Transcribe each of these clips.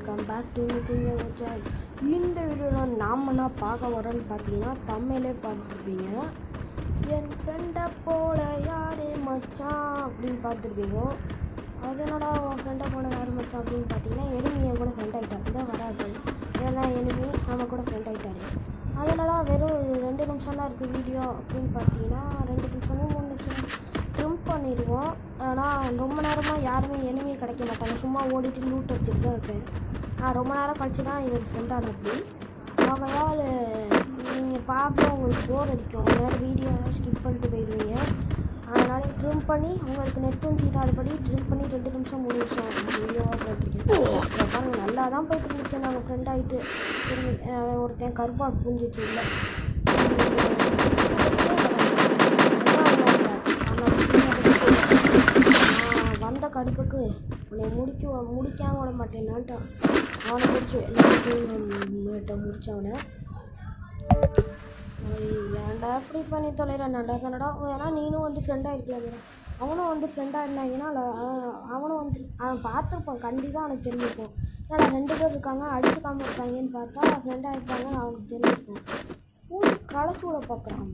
welcome back to திங்க channel இந்த வீடியோவில் நாம் என்ன பார்க்க வரோன்னு பார்த்தீங்கன்னா தமிழே பார்த்துருப்பீங்க என் ஃப்ரெண்டை போல யாரு மச்சான் அப்படின்னு பார்த்துருப்பீங்க அது என்னடா உன் ஃப்ரெண்டை போல யாரு மச்சான் அப்படின்னு பார்த்தீங்கன்னா எனிமி என் கூட ஃப்ரெண்ட் ஆகிட்டார் தான் வராது ஏன்னா எனிமி நம்ம கூட ஃப்ரெண்ட் ஆகிட்டாரு அதனால வெறும் ரெண்டு நிமிஷம் தான் இருக்குது வீடியோ அப்படின்னு பார்த்தீங்கன்னா ரெண்டு நிமிஷமும் மூணு நிமிஷம் ட்ரிம் பண்ணிடுவோம் ஆனால் ரொம்ப நேரமாக யாருமே எனிமே கிடைக்க மாட்டாங்க சும்மா ஓடிட்டு லூட் வச்சுட்டு தான் இருப்பேன் நான் ரொம்ப நேரம் கழிச்சு தான் இவர் ஃப்ரெண்டான அப்படி ஆகையால் நீங்கள் பார்க்க உங்களுக்கு போர் அடிக்கும் நேரம் வீடியோ ஸ்கிப் பண்ணிட்டு போயிடுவீங்க அதனால் ட்ரிம் பண்ணி உங்களுக்கு நெட்டும் தீராதபடி ட்ரிம் பண்ணி ரெண்டு நிமிஷம் மூணு நிமிஷம் வீடியோவாக போட்டிருக்கேன் பாருங்க நல்லா தான் போயிட்டு இருந்துச்சு நாங்கள் ஃப்ரெண்ட் ஆகிட்டு சரி அவன் ஒருத்தன் கருப்பாடு புரிஞ்சிச்சு இல்லை வந்த கடுப்புக்கு உன்னை முடிக்க முடிக்காம விட மாட்டேன்னான்ட்டான் அவனை முடிச்சு எல்லாத்தையும் முடிச்சவனை ஏன்டா இப்படி பண்ணி தொலைற நடா கனடா ஏன்னா நீனும் வந்து ஃப்ரெண்டாக இருக்கலாம் அவனும் வந்து ஃப்ரெண்டாக இருந்தாங்கன்னா அவ- அவனும் வந்து அவன் பார்த்துருப்பான் கண்டிப்பாக அவனுக்கு தெரிஞ்சிருக்கும் ஏன்னா ரெண்டு பேர் இருக்காங்க அடிச்சுக்காம இருக்காங்கன்னு பார்த்தா ஃப்ரெண்டாக இருப்பாங்கன்னு அவனுக்கு தெரிஞ்சிருக்கும் ஊர் களைச்சி விட பார்க்குறான்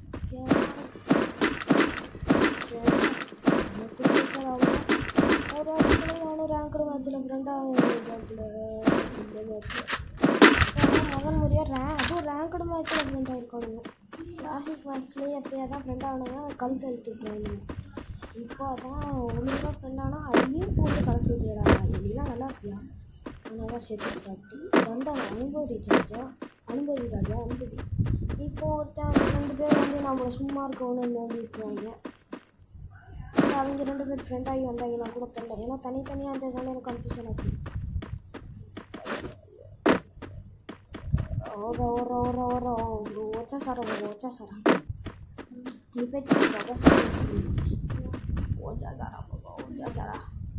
சரி எனக்கு பிடிச்ச அவன் ஒரு இடத்துல அவனும் ரேங்க்டு மேட்ச்சில் ஃப்ரெண்டாக இந்த மேட்ச்சில் மகன் முறையாக ரே அதுவும் ரேங்க்டு மேட்ச்சில் ஃப்ரெண்ட் ஆகிருக்கானுங்க கிளாசிக் மேட்ச்லேயே எப்படியா தான் ஃப்ரெண்ட் ஆனாங்க கழுத்து அழுத்து விட்டுருவாங்க இப்போ தான் ஒழுங்காக ஃப்ரெண்ட் ஆனால் அதையும் போட்டு கலச்சு விட்டுறாங்க எல்லாம் நல்லா இருப்பியா அதனால தான் சேர்த்து காட்டி தண்டனை அனுபவி ராஜா அனுபவி ராஜா அனுபவி இப்போ ஒருத்தன் ரெண்டு பேர் வந்து நம்மளை சும்மா இருக்கணும்னு நோண்டி விட்டுருவாங்க அவங்க ரெண்டு பேர் ஃப்ரெண்ட் ஆகி வந்தாங்கன்னா கூட தெரியல ஏன்னா தனித்தனியாக இருந்ததுனால எனக்கு கன்ஃபியூஷன் ஆச்சு ఓర ఓర ఓర ఓర వచ్చేసారా బాబు వచ్చేసారా రిపేట్ బాగా వచ్చేసారా బాబా వచ్చేసారా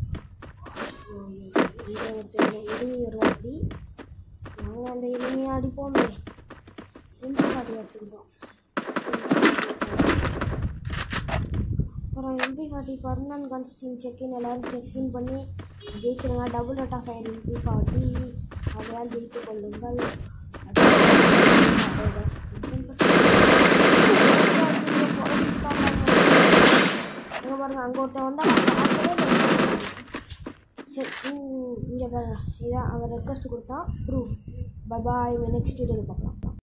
இங்கே ஒருத்தர் எளிமை வரும் அப்படி நாங்கள் அந்த எளிமையை அடிப்போமே எம்பி கார்டு எடுத்துக்கிட்டோம் அப்புறம் எம்பி கார்டி பர்மனன்ட் கன்ஸ்டின் செக்இன் எல்லோரும் செக்இன் பண்ணி ஜெயிச்சிருங்க double rate of fire MP கார்டி அதையால் ஜெயித்து கொள்ளுங்கள் எங்க பாருங்க அங்கே ஒருத்தன் வந்தா சரி இங்கே பாருங்க இதான் அவன் ரெக்வஸ்ட் கொடுத்தான் ப்ரூஃப் பபாய் நெக்ஸ்ட் வீடியோவில் பார்க்கலாம்